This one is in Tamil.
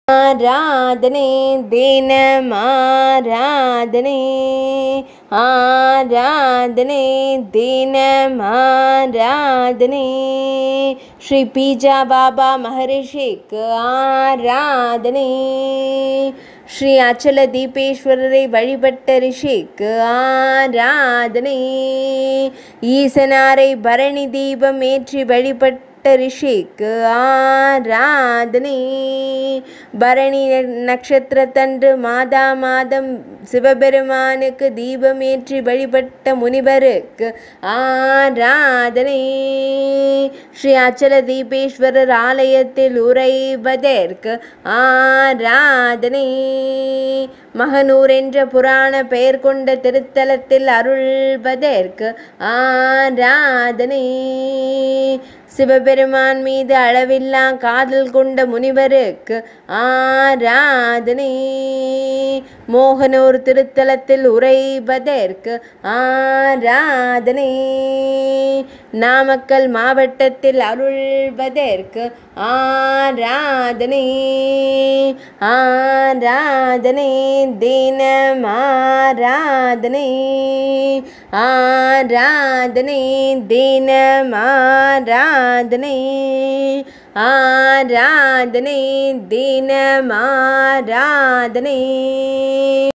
ஆராதனை தினமாராதனை ஆராதனை தினமாராதனை ஸ்ரீ பீஜா பாபா மகரிஷிக்கு ஆராதனை ஸ்ரீ அச்சல தீபேஸ்வரரை வழிபட்ட ரிஷிக்கு ஆராதனை ஈசனாரை பரணி தீபம் ஏற்றி வழிபட்ட ரிஷிக்கு ஆராதனை பரணி நட்சத்திரத்தன்று மாதா மாதம் சிவபெருமானுக்கு தீபம் ஏற்றி வழிபட்ட முனிவருக்கு ஆராதனை ஸ்ரீ அச்சல தீபேஸ்வரர் ஆலயத்தில் உறைவதற்கு ஆராதனை மகனூர் என்ற புராண பெயர் கொண்ட திருத்தலத்தில் அருள்வதற்கு ஆராதனை சிவபெருமான் மீது அளவில்லா காதல் கொண்ட முனிவருக்கு ஆராதனை மோகனூர் திருத்தலத்தில் உறைவதற்கு ஆராதனை நாமக்கல் மாவட்டத்தில் அருள்வதற்கு ஆராதனை ஆராதனை தினம் ஆராதனை ஆராதனை தினம் ஆராதனை ஆராதனை தினம் ஆராதனை